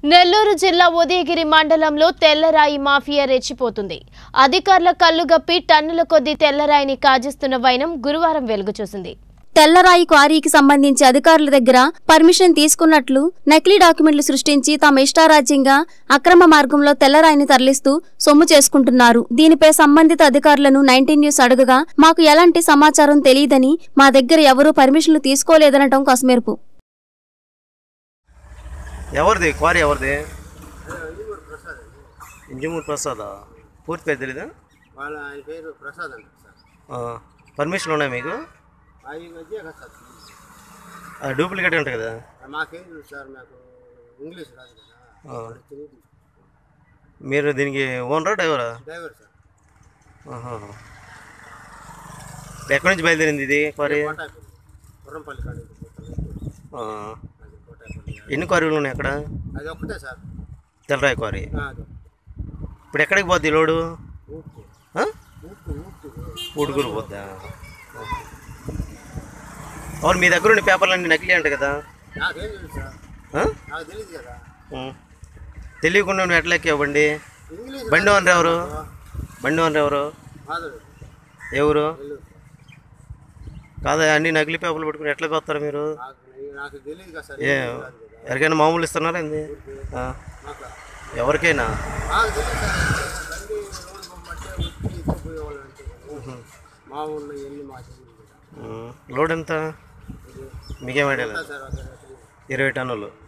నెల్లూరు జిల్లా ఉదయగిరి మండలంలో తెల్లరాయి మాఫియా రెచ్చిపోతుంది అధికారుల కళ్ళుగప్పి టన్నుల కొద్దీ తెల్లరాయిని కాజిస్తున్న వైనం గురువారం వెలుగు చూసింది తెల్లరాయి క్వారీకి సంబంధించి అధికారుల దగ్గర పర్మిషన్ తీసుకున్నట్లు నకిలీ డాక్యుమెంట్లు సృష్టించి తమ ఇష్టారాజ్యంగా అక్రమ మార్గంలో తెల్లరాయిని తరలిస్తూ సొమ్ము చేసుకుంటున్నారు దీనిపై సంబంధిత అధికారులను నైన్టీన్ న్యూస్ అడగగా మాకు ఎలాంటి సమాచారం తెలియదని మా దగ్గర ఎవరూ పర్మిషన్లు తీసుకోలేదనటం కసమెరుపు ఎవరిది క్వారీ ఎవరిది ఇంజమూరు ప్రసాదా పూర్తి పేరు తెలీదా వాళ్ళ ఆయన పేరు ప్రసాద్ అంట సార్ ఆ, పర్మిషన్ ఉన్నాయి మీకు అవి మధ్య కదా సార్ ఆ, డూప్లికేట్ ఉంటుంది కదా మాకేం తెలుసు సార్ మాకు ఇంగ్లీష్ రాదు కదా ఆ. వాడు తెలియదు. మీరు దీనికి ఓనరా డ్రైవరా డ్రైవర్ సార్ ఆహా. ఎక్కడి నుంచి బయలుదేరింది ఇది క్వారీ కోటాపల్లి గుర్రంపల్లి కాడ నుంచి పోతాం. ఆ, అది కోటాపల్లి ఎన్ని క్వారీలు ఉన్నాయి అక్కడ అది ఒక్కటే సార్ తెల్లరాయి క్వారీ ఆ, అది ఇప్పుడు ఎక్కడికి పోద్ది ఈ లోడు ఊపు ఆ? ఊపు ఊపు ఊడుగురు పోద్దా అవును మీ దగ్గర ఉన్న పేపర్లు అన్ని నకిలీ అంట కదా నాకేం తెలుసు సార్ ఆ? నాకు తెలియదు కదా ఉం. తెలియకుండా నువ్వు ఎట్లా ఎక్కావు బండి ఇంగ్లీష్ బండి ఓనర్ ఎవరు బండి ఓనర్ ఎవరు మాధుడు ఎవరు వెళ్ళు కాదా అన్ని నకిలీ పేపర్లు పెట్టుకుని ఎట్లా పోతారు మీరు నాకు నాకు తెలియదు కదా సార్ ఏ ఇంగ్లీష్ రాదు కదా ఎవరికైనా మామూలు ఇస్తున్నారా ఏంది ఆ. నాకు ఎవరికైనా నాకు తెలియదు సార్ బండి లోన్ పంపంటే వచ్చి ఇచ్చిపోయేవాళ్ళు అంతే కదా. మా ఊళ్ళో ఎన్ని మా తెలియదు కదా ఉం. లోడ్ ఎంత మీకేం ఐడియా లేదు సార్ ఒక ఇరవై టన్నులు